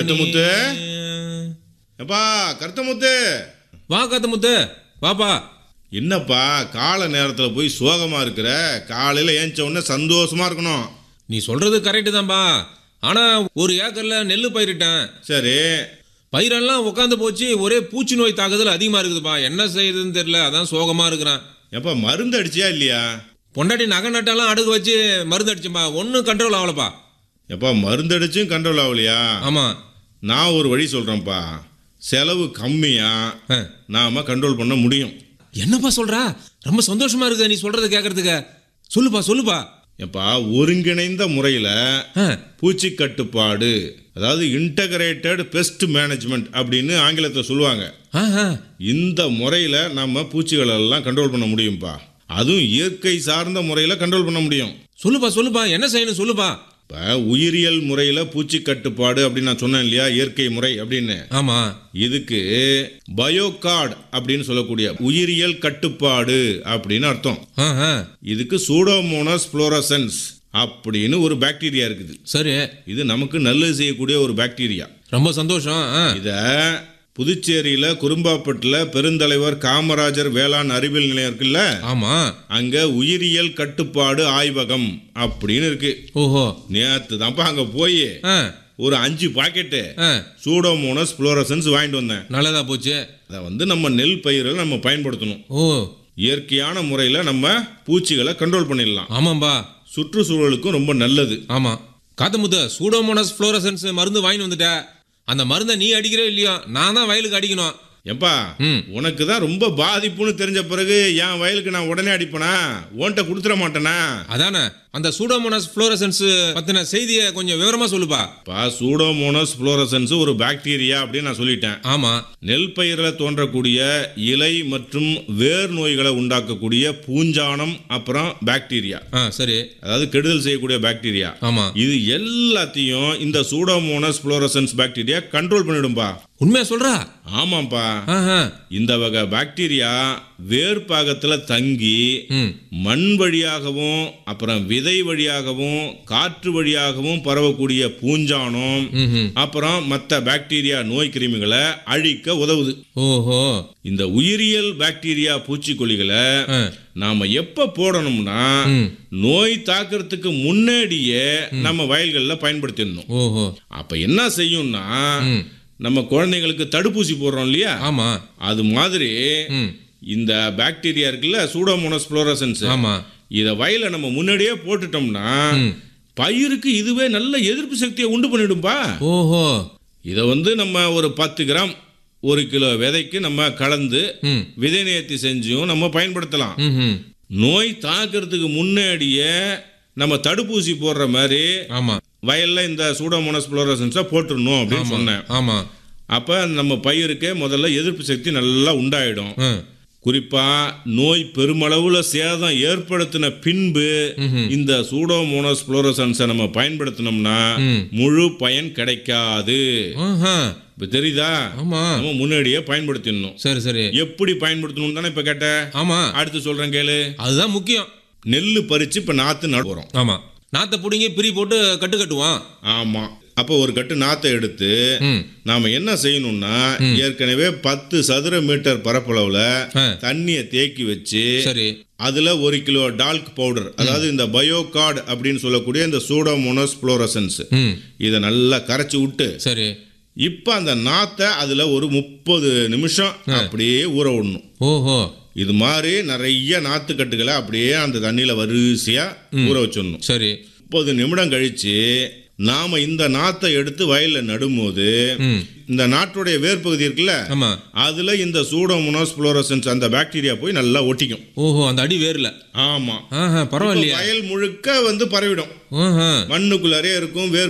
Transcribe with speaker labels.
Speaker 1: கருத்தமுத்து எப்பா கருத்தமுத்து
Speaker 2: வா காத்தமுத்து வாப்பா
Speaker 1: என்னப்பா கால நேரத்தில் போய் சோகமா இருக்கிற காலையில் ஏஞ்ச உடனே சந்தோஷமா இருக்கணும்
Speaker 2: நீ சொல்றது கரெக்டு தான்பா ஆனா ஒரு ஏக்கர்ல நெல்லு பயிரிட்டேன்
Speaker 1: சரி
Speaker 2: பயிரெல்லாம் உட்காந்து போச்சு ஒரே பூச்சி நோய் தாக்குதல் அதிகமா இருக்குதுப்பா என்ன செய்யுதுன்னு தெரியல அதான் சோகமா இருக்கிறேன்
Speaker 1: எப்பா மருந்து அடிச்சியா இல்லையா
Speaker 2: பொண்டாட்டி நகை நட்டெல்லாம் அடுக்கு வச்சு மருந்து அடிச்சேன்பா ஒன்றும் கண்ட்ரோல் ஆகலப்பா
Speaker 1: எப்பா மருந்து அடிச்சும் கண்ட்ரோல் ஆகலையா
Speaker 2: ஆமா
Speaker 1: நான் ஒரு வழி சொல்கிறேன்ப்பா செலவு கம்மியாக
Speaker 2: ஆ.
Speaker 1: நாம கண்ட்ரோல் பண்ண முடியும்
Speaker 2: என்னப்பா சொல்றா ரொம்ப சந்தோஷமா இருக்குது நீ சொல்றத கேட்கறதுக்கு சொல்லுப்பா சொல்லுப்பா
Speaker 1: எப்பா ஒருங்கிணைந்த முறையில்
Speaker 2: ஆ,
Speaker 1: பூச்சி கட்டுப்பாடு அதாவது இன்டகிரேட்டட் பெஸ்ட் மேனேஜ்மெண்ட் அப்படின்னு ஆங்கிலத்தை சொல்லுவாங்க
Speaker 2: ஆ, ஆ.
Speaker 1: இந்த முறையில் நம்ம பூச்சிகளை எல்லாம் கண்ட்ரோல் பண்ண முடியும்ப்பா அதுவும் இயற்கை சார்ந்த முறையில் கண்ட்ரோல் பண்ண முடியும்
Speaker 2: சொல்லுப்பா சொல்லுப்பா என்ன செய்யணும் சொல்லுப்பா
Speaker 1: இப்போ உயிரியல் முறையில் பூச்சி கட்டுப்பாடு அப்படின்னு நான் சொன்னேன் இல்லையா இயற்கை முறை அப்படின்னு
Speaker 2: ஆமா
Speaker 1: இதுக்கு பயோகார்டு அப்படின்னு சொல்லக்கூடிய உயிரியல் கட்டுப்பாடு அப்படின்னு அர்த்தம்
Speaker 2: ஆ, ஆ.
Speaker 1: இதுக்கு சூடோமோனஸ் ஃப்ளோரசன்ஸ் அப்படின்னு ஒரு பாக்டீரியா இருக்குது
Speaker 2: சரி
Speaker 1: இது நமக்கு நல்லது செய்யக்கூடிய ஒரு பாக்டீரியா
Speaker 2: ரொம்ப சந்தோஷம் ஆ.
Speaker 1: இத புதுச்சேரியில குறும்பாப்பட்டில் பெருந்தலைவர் காமராஜர் வேளாண் அறிவியல் நிலையம் இருக்குல்ல
Speaker 2: ஆமா
Speaker 1: அங்க உயிரியல் கட்டுப்பாடு ஆய்வகம் அப்படின்னு இருக்கு
Speaker 2: ஓஹோ
Speaker 1: நேத்து தான்ப்பா அங்க போய்
Speaker 2: ஆ,
Speaker 1: ஒரு அஞ்சு பாக்கெட்டு
Speaker 2: ஆ.
Speaker 1: சூடோமோனஸ் ஃப்ளோரசன்ஸ் வாங்கிட்டு வந்தேன்
Speaker 2: நல்லதா போச்சு
Speaker 1: அதை வந்து நம்ம நெல் பயிரில் நம்ம பயன்படுத்தணும்
Speaker 2: ஓ
Speaker 1: இயற்கையான முறையில் நம்ம பூச்சிகளை கண்ட்ரோல் பண்ணிடலாம்
Speaker 2: ஆமாம்பா
Speaker 1: சுற்றுச்சூழலுக்கும் ரொம்ப நல்லது
Speaker 2: ஆமா காத்தமுத்து சூடோமோனஸ் ஃப்ளோரசன்ஸ் மருந்து வாங்கி வந்துட்ட அந்த மருந்தை நீ அடிக்கிறே இல்லையோ நான் தான் வயலுக்கு அடிக்கணும்
Speaker 1: எப்பா
Speaker 2: ம்.
Speaker 1: உனக்கு தான் ரொம்ப பாதிப்புன்னு தெரிஞ்ச பிறகு என் வயலுக்கு நான் உடனே அடிப்பேனா உன்கிட்ட கொடுத்துட மாட்டேனா
Speaker 2: அதானே அந்த சூடோமோனஸ் ஃப்ளோரசன்ஸ் பத்தின செய்தியை கொஞ்சம் விவரமா சொல்லுப்பா
Speaker 1: பா சூடோமோனஸ் ஃப்ளோரசன்ஸ் ஒரு பாக்டீரியா அப்படின்னு நான் சொல்லிட்டேன்
Speaker 2: ஆமா
Speaker 1: நெல் பயிரில் தோன்றக்கூடிய இலை மற்றும் வேர் நோய்களை உண்டாக்கக்கூடிய பூஞ்சானம் அப்புறம் பாக்டீரியா
Speaker 2: ஆ சரி
Speaker 1: அதாவது கெடுதல் செய்யக்கூடிய பாக்டீரியா
Speaker 2: ஆமா
Speaker 1: இது எல்லாத்தையும் இந்த சூடோமோனஸ் ஃப்ளோரசன்ஸ் பாக்டீரியா கண்ட்ரோல் பண்ணிடும்பா
Speaker 2: உண்மையா சொல்றா
Speaker 1: ஆமாப்பா
Speaker 2: ஆஹா.
Speaker 1: இந்த வகை பாக்டீரியா வேர் பாகத்தில் தங்கி
Speaker 2: ம்
Speaker 1: மண் வழியாகவும் அப்புறம் விதை வழியாகவும் காற்று வழியாகவும் பரவக்கூடிய பூஞ்சானம்
Speaker 2: ம்ஹும்.
Speaker 1: அப்புறம் மற்ற பாக்டீரியா நோய் கிருமிகளை அழிக்க உதவுது
Speaker 2: ஓஹோ
Speaker 1: இந்த உயிரியல் பாக்டீரியா பூச்சிக்கொல்லிகளை
Speaker 2: ஆ.
Speaker 1: நாம எப்ப போடணும்னா
Speaker 2: ம்.
Speaker 1: நோய் தாக்குறதுக்கு முன்னாடியே நம்ம வயல்களில் பயன்படுத்திடணும்
Speaker 2: ஓஹோ
Speaker 1: அப்ப என்ன செய்யும்னா
Speaker 2: ம்.
Speaker 1: நம்ம குழந்தைங்களுக்கு தடுப்பூசி போடுறோம் இல்லையா
Speaker 2: ஆமா
Speaker 1: அது மாதிரி
Speaker 2: ம்
Speaker 1: இந்த பாக்டீரியா இருக்குல்ல சூடோமோனஸ் ஃப்ளோரசன்ஸ்
Speaker 2: ஆமா
Speaker 1: இதை வயல நம்ம முன்னாடியே போட்டுட்டோம்னா
Speaker 2: ம்.
Speaker 1: பயிருக்கு இதுவே நல்ல எதிர்ப்பு சக்தியை உண்டு பண்ணிடும்பா
Speaker 2: ஓஹோ
Speaker 1: இதை வந்து நம்ம ஒரு பத்து கிராம் ஒரு கிலோ விதைக்கு நம்ம கலந்து
Speaker 2: ம்
Speaker 1: விதை நேர்த்தி செஞ்சும் நம்ம பயன்படுத்தலாம்
Speaker 2: ம்ஹும்.
Speaker 1: நோய் தாக்குறதுக்கு முன்னாடியே நம்ம தடுப்பூசி போடுற மாதிரி
Speaker 2: ஆமா
Speaker 1: வயல்ல இந்த சூடோமோனஸ் ஃப்ளோரசன்ஸை போட்டுடணும் அப்படின்னு சொன்னேன்
Speaker 2: ஆமா
Speaker 1: அப்போ நம்ம பயிருக்கே முதல்ல எதிர்ப்பு சக்தி நல்லா உண்டாயிடும்
Speaker 2: ஆ.
Speaker 1: குறிப்பா நோய் பெருமளவுல சேதம் ஏற்படுத்தின பின்பு இந்த சூடோமோனஸ் ஃப்ளோரசன்ஸை நம்ம பயன்படுத்தினோம்னா
Speaker 2: ம்.
Speaker 1: முழு பயன் கிடைக்காது
Speaker 2: ஆஹா.
Speaker 1: இப்ப தெரியுதா
Speaker 2: ஆமா
Speaker 1: நம்ம முன்னாடியே பயன்படுத்திடணும்
Speaker 2: சரி சரி
Speaker 1: எப்படி பயன்படுத்தணும் தானே இப்ப கேட்ட
Speaker 2: ஆமா
Speaker 1: அடுத்து சொல்றேன் கேளு
Speaker 2: அதுதான் முக்கியம்
Speaker 1: நெல்லு பறிச்சு இப்ப நாத்து நட போறோம்
Speaker 2: ஆமா நாத்தை பிடுங்கி பிரி போட்டு கட்டு கட்டுவான்
Speaker 1: ஆமா அப்போ ஒரு கட்டு நாத்தை எடுத்து
Speaker 2: ம்
Speaker 1: நாம என்ன செய்யணும்னா ஏற்கனவே பத்து சதுர மீட்டர் பரப்பளவுல
Speaker 2: ஆ.
Speaker 1: தண்ணியை தேக்கி வச்சு
Speaker 2: சரி
Speaker 1: அதுல ஒரு கிலோ டால்க் பவுடர் அதாவது இந்த பயோகார்டு அப்படின்னு சொல்லக்கூடிய இந்த சூடோமோனஸ் ஃப்ளோரசன்ஸ்
Speaker 2: ம்
Speaker 1: இதை நல்லா கரைச்சி விட்டு
Speaker 2: சரி
Speaker 1: இப்போ அந்த நாத்தை அதுல ஒரு முப்பது நிமிஷம் அப்படியே ஊற விடணும்
Speaker 2: ஓஹோ
Speaker 1: இது மாதிரி நிறைய நாத்துக்கட்டுகளை அப்படியே அந்த தண்ணியில வரிசையா ஊற வச்சிடணும்
Speaker 2: சரி
Speaker 1: முப்பது நிமிடம் கழிச்சு நாம இந்த நாத்தை எடுத்து வயல்ல நடும்போது
Speaker 2: ம்
Speaker 1: இந்த நாட்டுடைய வேர்பகுதி இருக்குல்ல
Speaker 2: ஆமா
Speaker 1: அதுல இந்த சூடோமோனஸ் ஃப்ளோரசன்ஸ் அந்த பாக்டீரியா போய் நல்லா ஒட்டிக்கும்
Speaker 2: ஓஹோ அந்த அடி வேர்ல
Speaker 1: ஆமா
Speaker 2: ஆஹா
Speaker 1: இப்ப
Speaker 2: பரவாயில்லையா
Speaker 1: வயல் முழுக்க வந்து பரவிடும்
Speaker 2: ஆஹா
Speaker 1: மண்ணுக்குள்ளாரே இருக்கும் வேர்